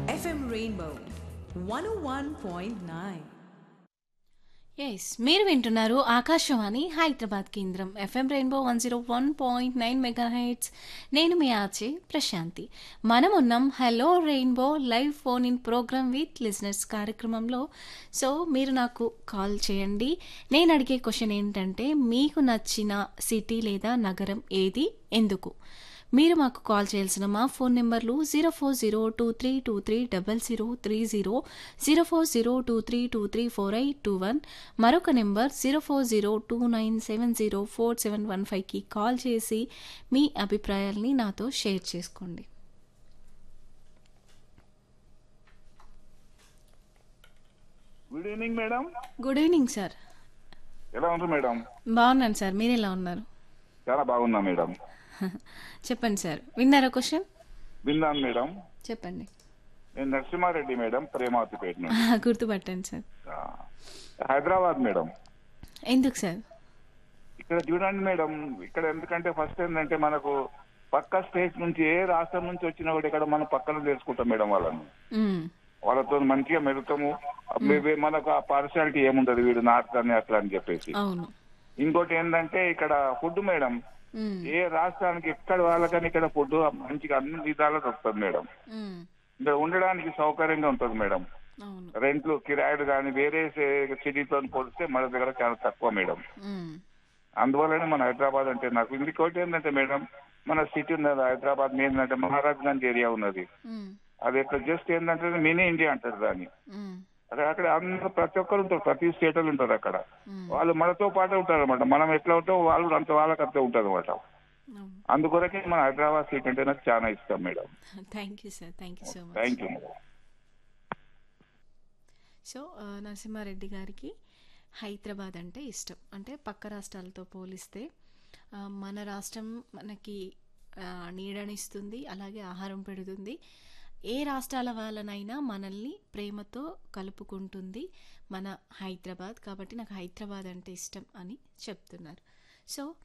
FM Rainbow 101.9. Yes మీరు వింటున్నారు ఆకాశవాణి హైదరాబాద్ కేంద్రం FM rainbow one zero one point nine mega hertz నేను మీ ఆచే ప్రశాంతి మనం ఉన్నాం hello rainbow live phone in programme with listeners కార్యక్రమంలో సో మీరు నాకు కాల్ చేయండి నేను అడిగే క్వశ్చన్ ఏంటంటే మీకు నచ్చిన సిటీ లేదా నగరం ఏది ఎందుకు మీరు మాకు కాల్ చేయాల్సిన మా ఫోన్ నెంబర్లు zero four zero two three two three double zero three zero zero four zero two three two three four eight two one మరొక number zero four zero two nine seven zero four seven one ఫైవ్కి call చేసి మీ అభిప్రాయాల్ని నాతో share చేసుకోండి good evening madam good evening sir ఎలా ఉన్నారు madam బాగున్నాను సార్ మీరు ఎలా ఉన్నారు చాలా బాగున్నా మేడం చెప్పండి సార్ విన్నారా క్వశ్చన్ విన్నాను మేడం చెప్పండి నేను నరసింహారెడ్డి మేడం ప్రేమావతిపేట నుండి గుర్తుపట్టండి సార్ ఆ, హైదరాబాద్ మేడం ఎందుకు సార్ ఇక్కడ చూడండి మేడం ఇక్కడ ఎందుకంటే ఫస్ట్ ఏంటంటే మనకు పక్క స్టేట్ నుంచి ఏ రాష్ట్రం నుంచి వచ్చినా కూడా ఇక్కడ మనం పక్కన తెలుసుకుంటాం మేడం వాళ్ళని మ్మ్. వాళ్ళతో మంచిగా మెలుగుతాము మేబీ మనకు ఆ పార్షాలిటీ ఏముంటది వీడు నార్త్ అని అట్లా అని చెప్పేసి అవును ఇంకోటి ఏంటంటే ఇక్కడ ఫుడ్ మేడం మ్మ్. ఏ రాష్ట్రానికి ఎక్కడ వాళ్ళకని ఇక్కడ ఫుడ్ మంచిగా అన్ని విధాలుగా దొరుకుతుంది మేడం మ్మ్. ఇక్కడ ఉండడానికి సౌకర్యంగా ఉంటుంది మేడం అవును రెంట్లు కిరాయిలు కానీ వేరే సిటీతో పోలిస్తే మన దగ్గర చాలా తక్కువ మేడం మ్మ్. అందువల్లనే మన హైదరాబాద్ అంటే నాకు ఇంకోటి ఏంటంటే మేడం మన సిటీ ఉన్నది హైదరాబాద్ ఏంటంటే మహారాజ్ గంజ్ ఏరియా ఉన్నది మ్మ్. అది ఇక్కడ జస్ట్ ఏంటంటే మినీ ఇండియా అంటారు దాన్ని మ్మ్. అక్కడ అక్కడ అందరూ ప్రతి ఒక్కరు ఉంటారు ప్రతి స్టేట్ వాళ్ళు ఉంటారు అక్కడ మ్మ్. వాళ్ళు మనతో పాటు ఉంటారు అనమాట మనం ఎట్లా ఉంటామో వాళ్ళు కూడా అంత వాళ్ళకి అంతే ఉంటుంది అనమాట అవును అందుకొరకే మన హైదరాబాద్ సిటీ అంటే నాకు చాలా ఇష్టం madam thank you sir thank you so much thank you madam so ఆ, నరసింహారెడ్డి గారికి హైదరాబాద్ అంటే ఇష్టం అంటే పక్క రాష్ట్రాలతో పోలిస్తే ఆ, మన రాష్ట్రం మనకి ఆ, నీడనిస్తుంది అలాగే ఆహారం పెడుతుంది ఏ రాష్ట్రాల వాళ్ళనైనా మనల్ని ప్రేమతో కలుపుకుంటుంది మన హైదరాబాద్ కాబట్టి నాకు హైదరాబాద్ అంటే ఇష్టం అని చెప్తున్నారు సో